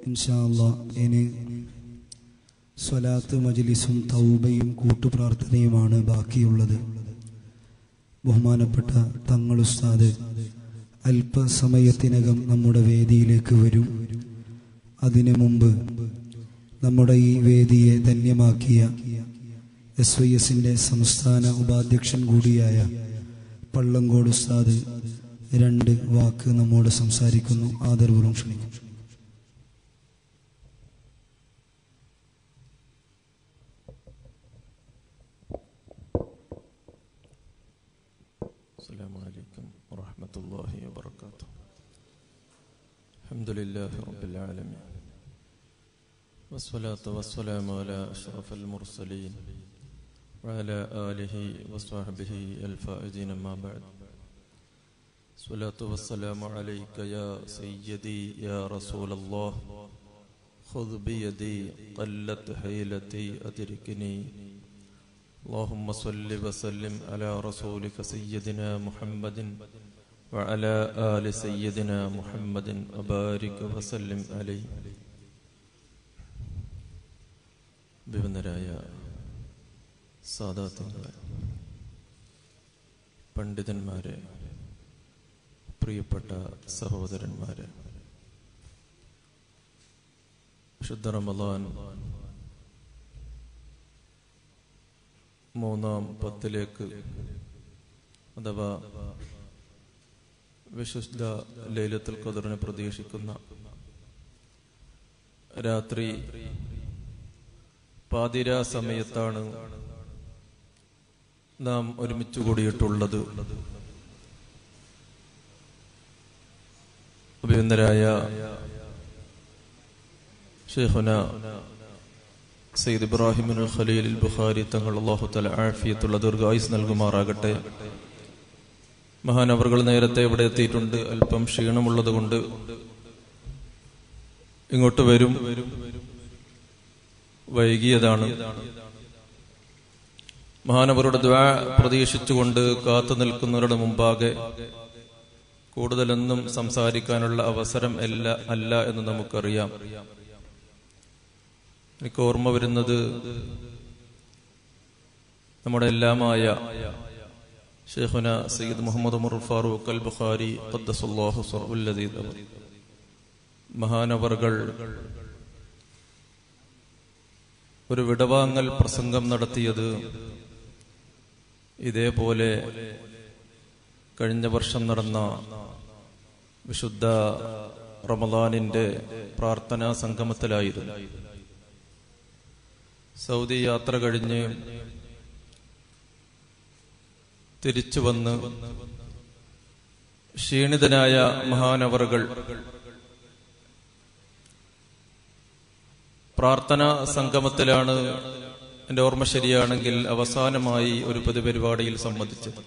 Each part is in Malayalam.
ഇൻഷാല്ല ഇനി സ്വലാത്ത് മജ്ലിസും തൗബയും കൂട്ടുപ്രാർത്ഥനയുമാണ് ബാക്കിയുള്ളത് ബഹുമാനപ്പെട്ട തങ്ങൾ ഉസ്താദ് അല്പസമയത്തിനകം നമ്മുടെ വേദിയിലേക്ക് വരും അതിനു മുമ്പ് നമ്മുടെ ഈ വേദിയെ ധന്യമാക്കിയ എസ് വൈ എസിന്റെ സംസ്ഥാന ഉപാധ്യക്ഷൻ കൂടിയായ പള്ളങ്കോട് ഉസ്താദ് രണ്ട് വാക്ക് നമ്മോട് സംസാരിക്കുന്നു ആദരപൂർവ്വം ക്ഷണിക്കുന്നു السلام عليكم ورحمة الله وبركاته الحمد لله رب العالمين والصلاة والسلام على أشرف المرسلين وعلى آله وصحبه الفائزين ما بعد الصلاة والسلام عليك يا سيدي يا رسول الله خذ بيدي قلت حيلتي أدركني اللهم صل وسلم على رسولك سيدنا محمد وعلى آل سيدنا محمد وبارك وسلم عليه വിവന്നരായ സാദാത്യങ്ങളെ പണ്ഡിതന്മാരെ പ്രിയപ്പെട്ട സഹോദരന്മാരെ ശുദ്ധ റമദാൻ മൂന്നാം പത്തിലേക്ക് അഥവാ വിശുദ്ധ ലൈലത്തുൽ ഖദറിനെ പ്രതീക്ഷിക്കുന്ന രാത്രി പാതിരാ സമയത്താണ് നാം ഒരുമിച്ച് കൂടിയിട്ടുള്ളത് അഭിനന്ദരായ ഷെയ്ഖുന സയ്യിദ് ഇബ്രാഹിം ഖലീൽ ബുഖാരി തങ്ങൾ അള്ളാഹു തല ആഫിയത്തുള്ള ദീർഘായുസ് നൽകുമാറാകട്ടെ മഹാനവറുകൾ നേരത്തെ ഇവിടെ എത്തിയിട്ടുണ്ട് അല്പം ക്ഷീണമുള്ളത് കൊണ്ട് ഇങ്ങോട്ട് വരും വൈകിയതാണ് മഹാനവരുടെ ദ്വാ പ്രതീക്ഷിച്ചുകൊണ്ട് കാത്തു നിൽക്കുന്നവരുടെ മുമ്പാകെ കൂടുതലൊന്നും സംസാരിക്കാനുള്ള അവസരം അല്ല അല്ല എന്ന് നമുക്കറിയാം എനിക്ക് ഓർമ്മ വരുന്നത് നമ്മുടെ എല്ലാമായ ഷെയ്ഖുന സയ്യിദ് മുഹമ്മദ് ഉമർ ഫാറൂഖ് അൽ ബുഖാരി ഖദ്ദസുല്ലാഹു സർഉല്ലദീദ് അവർ മഹാനവറുകൾ ഒരു വിടവാങ്ങൽ പ്രസംഗം നടത്തിയത് ഇതേപോലെ കഴിഞ്ഞ വർഷം നടന്ന വിശുദ്ധ റമദാനിന്റെ പ്രാർത്ഥനാ സംഗമത്തിലായിരുന്നു സൗദി യാത്ര കഴിഞ്ഞ് തിരിച്ചു വന്ന് ക്ഷീണിതനായ മഹാനവറുകൾ പ്രാർത്ഥനാ സംഗമത്തിലാണ് എന്റെ ഓർമ്മ ശരിയാണെങ്കിൽ അവസാനമായി ഒരു പൊതുപരിപാടിയിൽ സംബന്ധിച്ചത്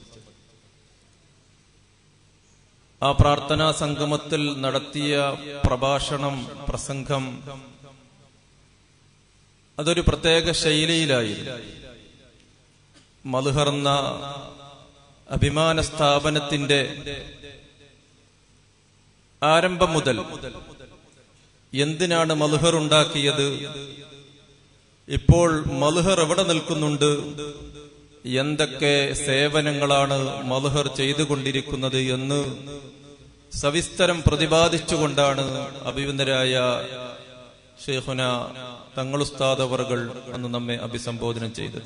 ആ പ്രാർത്ഥനാ സംഗമത്തിൽ നടത്തിയ പ്രഭാഷണം പ്രസംഗം അതൊരു പ്രത്യേക ശൈലിയിലായിരുന്നു മധുഹർന്ന അഭിമാന സ്ഥാപനത്തിന്റെ ആരംഭം മുതൽ എന്തിനാണ് മധുഹർ ഉണ്ടാക്കിയത് ഇപ്പോൾ മധുഹർ എവിടെ നിൽക്കുന്നുണ്ട് എന്തൊക്കെ സേവനങ്ങളാണ് മധുഹർ ചെയ്തുകൊണ്ടിരിക്കുന്നത് എന്ന് സവിസ്തരം പ്രതിപാദിച്ചുകൊണ്ടാണ് അഭിവന്ദരായ ഷെയ്ഖുന തങ്ങളുസ്താദ് അവർകൾ അന്ന് നമ്മെ അഭിസംബോധന ചെയ്തത്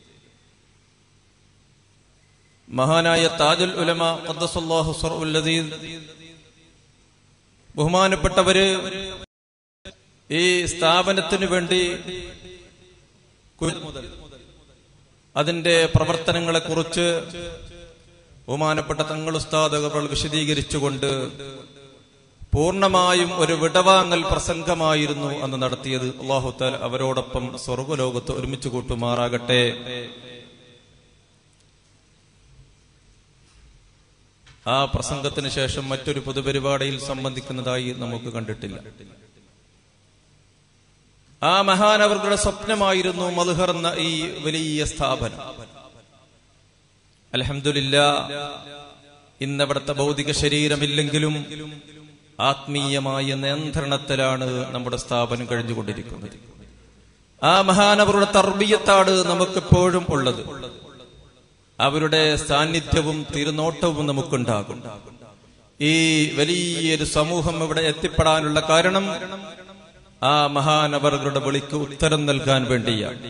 മഹാനായ താജുൽ ഉലമ ഖദ്ദസുല്ലാഹു സർഉല്ലദീദ് ബഹുമാനപ്പെട്ടവര് ഈ സ്ഥാപനത്തിന് വേണ്ടി അതിന്റെ പ്രവർത്തനങ്ങളെ കുറിച്ച് ബഹുമാനപ്പെട്ട തങ്ങൾ ഉസ്താദുകൾ വിശദീകരിച്ചുകൊണ്ട് പൂർണ്ണമായും ഒരു വിടവാങ്ങൽ പ്രസംഗമായിരുന്നു അന്ന് നടത്തിയത് അള്ളാഹുത്താൽ അവരോടൊപ്പം സ്വർഗലോകത്ത് ഒരുമിച്ച് കൂട്ടുമാറാകട്ടെ ആ പ്രസംഗത്തിന് ശേഷം മറ്റൊരു പൊതുപരിപാടിയിൽ സംബന്ധിക്കുന്നതായി നമുക്ക് കണ്ടിട്ടില്ല ആ മഹാനവരുടെ സ്വപ്നമായിരുന്നു മധുഹർ എന്ന ഈ വലിയ സ്ഥാപനം അലഹമില്ല ഇന്നവിടുത്തെ ഭൗതിക ശരീരമില്ലെങ്കിലും ആത്മീയമായ നിയന്ത്രണത്തിലാണ് നമ്മുടെ സ്ഥാപനം കഴിഞ്ഞുകൊണ്ടിരിക്കുന്നത് ആ മഹാനവരുടെ തർബീയത്താണ് നമുക്കെപ്പോഴും ഉള്ളത് അവരുടെ സാന്നിധ്യവും തിരുനോട്ടവും നമുക്കുണ്ടാകും ഈ വലിയൊരു സമൂഹം ഇവിടെ എത്തിപ്പെടാനുള്ള കാരണം ആ മഹാനവറുകളുടെ വിളിക്ക് ഉത്തരം നൽകാൻ വേണ്ടിയാണ്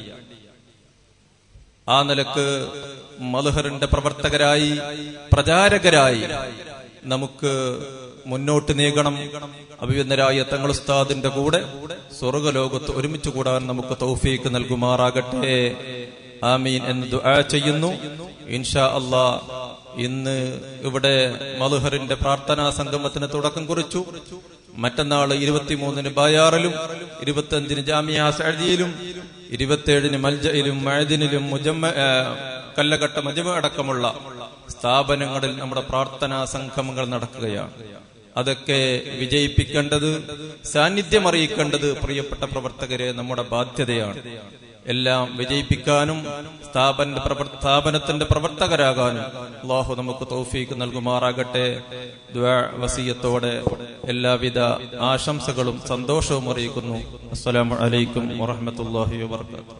ആ നിലക്ക് മധുഹറിന്റെ പ്രവർത്തകരായി പ്രചാരകരായി നമുക്ക് മുന്നോട്ട് നീങ്ങണം അഭിവന്ദരായ തങ്ങൾ ഉസ്താദിന്റെ കൂടെ സ്വർഗലോകത്ത് ഒരുമിച്ച് കൂടാൻ നമുക്ക് തൗഫീക്ക് നൽകുമാറാകട്ടെ ആമീൻ എന്ന് ദുആ ചെയ്യുന്നു ഇൻഷാ അള്ളാ ഇന്ന് ഇവിടെ മധുഹറിന്റെ പ്രാർത്ഥനാ സംഗമത്തിന് തുടക്കം കുറിച്ചു മറ്റന്നാൾ ഇരുപത്തിമൂന്നിന് ബയാറിലും ഇരുപത്തിയഞ്ചിന് ജാമിയ സഅദിയിലും ഇരുപത്തിയേഴിന് മൽജയിലും മഴദിനിലും മുജമ്മ ആ, കല്ലഘട്ട മജമ അടക്കമുള്ള സ്ഥാപനങ്ങളിൽ നമ്മുടെ പ്രാർത്ഥനാ സംഗമങ്ങൾ നടക്കുകയാണ് അതൊക്കെ വിജയിപ്പിക്കേണ്ടത് സാന്നിധ്യം അറിയിക്കേണ്ടത് പ്രിയപ്പെട്ട പ്രവർത്തകരെ നമ്മുടെ ബാധ്യതയാണ് എല്ലാം വിജയിപ്പിക്കാനും സ്ഥാപന പ്രവർ- സ്ഥാപനത്തിന്റെ പ്രവർത്തകരാകാനും അള്ളാഹു നമുക്ക് തൗഫീക്ക് നൽകുമാറാകട്ടെ ദ്വാ വസീയത്തോടെ എല്ലാവിധ ആശംസകളും സന്തോഷവും അറിയിക്കുന്നു അസ്സലാമു അലൈക്കും വറഹ്മത്തുള്ളാഹി വബർക്കാത്തു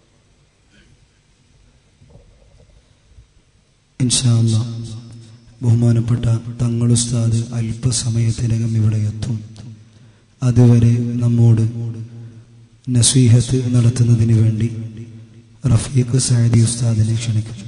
ഇൻഷാല്ല ബഹുമാനപ്പെട്ട തങ്ങളുസ്താദ് അല്പസമയത്തിനകം ഇവിടെ എത്തും അതുവരെ നമ്മോട് നസീഹത്ത് നടത്തുന്നതിന് വേണ്ടി റഫീഖ് സഅദി ഉസ്താദിനെ ക്ഷണിക്കും